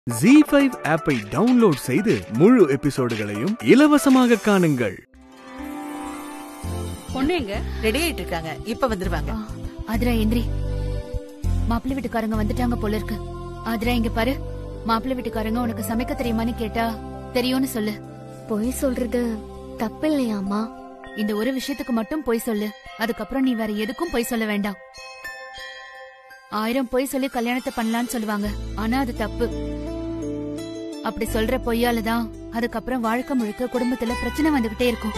G five ஆப்பை download செய்து முழு எபிசோடுகளையும் இலவசமாக காணுங்கள் பொண்ணு எங்க ரெடி ஆயிட்டு இருக்காங்க இப்ப வந்துருவாங்க ஆதிரா எந்திரி மாப்பிள்ளை வீட்டுக்காரங்க வந்துட்டாங்க போல இருக்கு ஆதிரா இங்க பாரு மாப்பிள்ளை வீட்டுக்காரங்க உனக்கு சமைக்க தெரியுமான்னு கேட்டா தெரியும்னு சொல்லு பொய் சொல்றது தப்பு இல்லையாமா இந்த ஒரு விஷயத்துக்கு மட்டும் பொய் சொல்லு அதுக்கப்புறம் நீ வேற எதுக்கும் பொய் சொல்ல வேண்டாம் ஆயிரம் பொய் சொல்லி கல்யாணத்தை பண்ணலாம்னு சொல்லுவாங்க ஆனா அது தப்பு அப்படி சொல்ற பொய்யால தான் அதுக்கப்புறம் வாழ்க்கை முழுக்க குடும்பத்துல பிரச்சனை வந்துகிட்டே இருக்கும்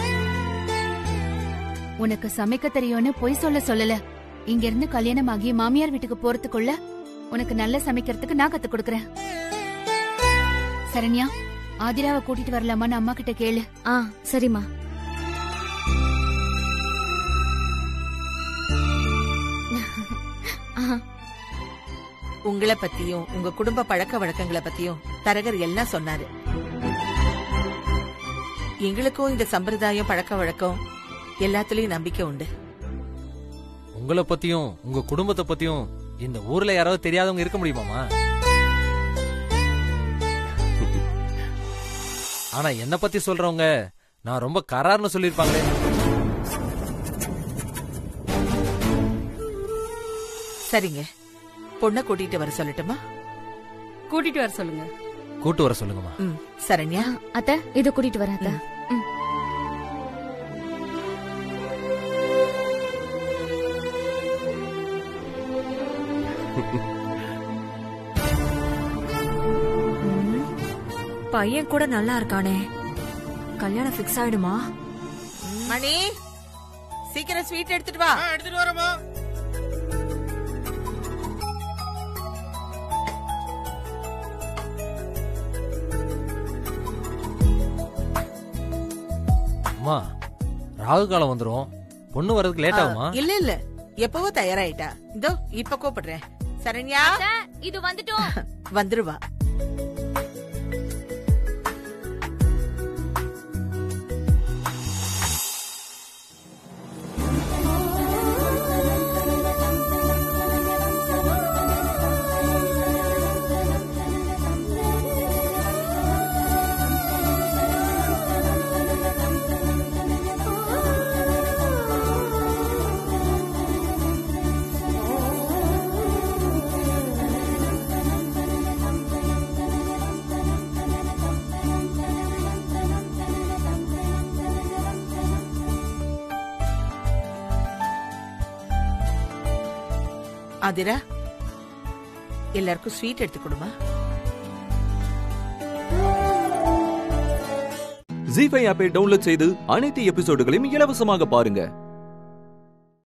உனக்கு சமைக்க தெரியும்னு பொய் சொல்ல சொல்லல இங்க இருந்து கல்யாணம் ஆகி மாமியார் வீட்டுக்கு போறதுக்குள்ள உனக்கு நல்ல சமைக்கிறதுக்கு நான் கத்து கொடுக்கறேன் சரண்யா ஆதிராவை கூட்டிட்டு வரலாமான்னு அம்மா கிட்ட கேளு ஆ சரிம்மா ஆ, உங்களை பத்தியும் உங்க குடும்ப பழக்க வழக்கங்களை பத்தியும் தரகர் எல்லாம் சொன்னாரு எங்களுக்கும் இந்த சம்பிரதாயம் பழக்க வழக்கம் எல்லாத்துலயும் நம்பிக்கை உண்டு உங்களை பத்தியும் உங்க குடும்பத்தை பத்தியும் இந்த ஊர்ல யாராவது தெரியாதவங்க இருக்க முடியுமாமா ஆனா என்ன பத்தி சொல்றவங்க நான் ரொம்ப கரார்னு சொல்லிருப்பாங்களே சரிங்க பொண்ணை கூட்டிட்டு வர சொல்லட்டுமா கூட்டிட்டு வர சொல்லுங்க கூட்டு வர சொல்லுங்கம்மா ம் சரண்யா அத்தை இத கூட்டிட்டு வரேன் அத்தை ம். பையன் கூட நல்லா இருக்கானே கல்யாணம் ஃபிக்ஸ் ஆயிடுமா மணி சீக்கிரம் ஸ்வீட் எடுத்துட்டு வா எடுத்துட்டு வரமா அம்மா ராகு காலம் வந்துரும் பொண்ணு வர்றதுக்கு லேட் ஆகுமா இல்ல இல்ல எப்பவோ தயாராயிட்டா இதோ இப்ப கூப்பிடுறேன் சரண்யா இது வந்துட்டோம் வந்துருவா ஆதிரா எல்லாருக்கும் ஸ்வீட் எடுத்து கொடுமா ஜி ஃபைவ் ஆப்பை டவுன்லோட் செய்து அனைத்து எபிசோடுகளையும் இலவசமாக பாருங்க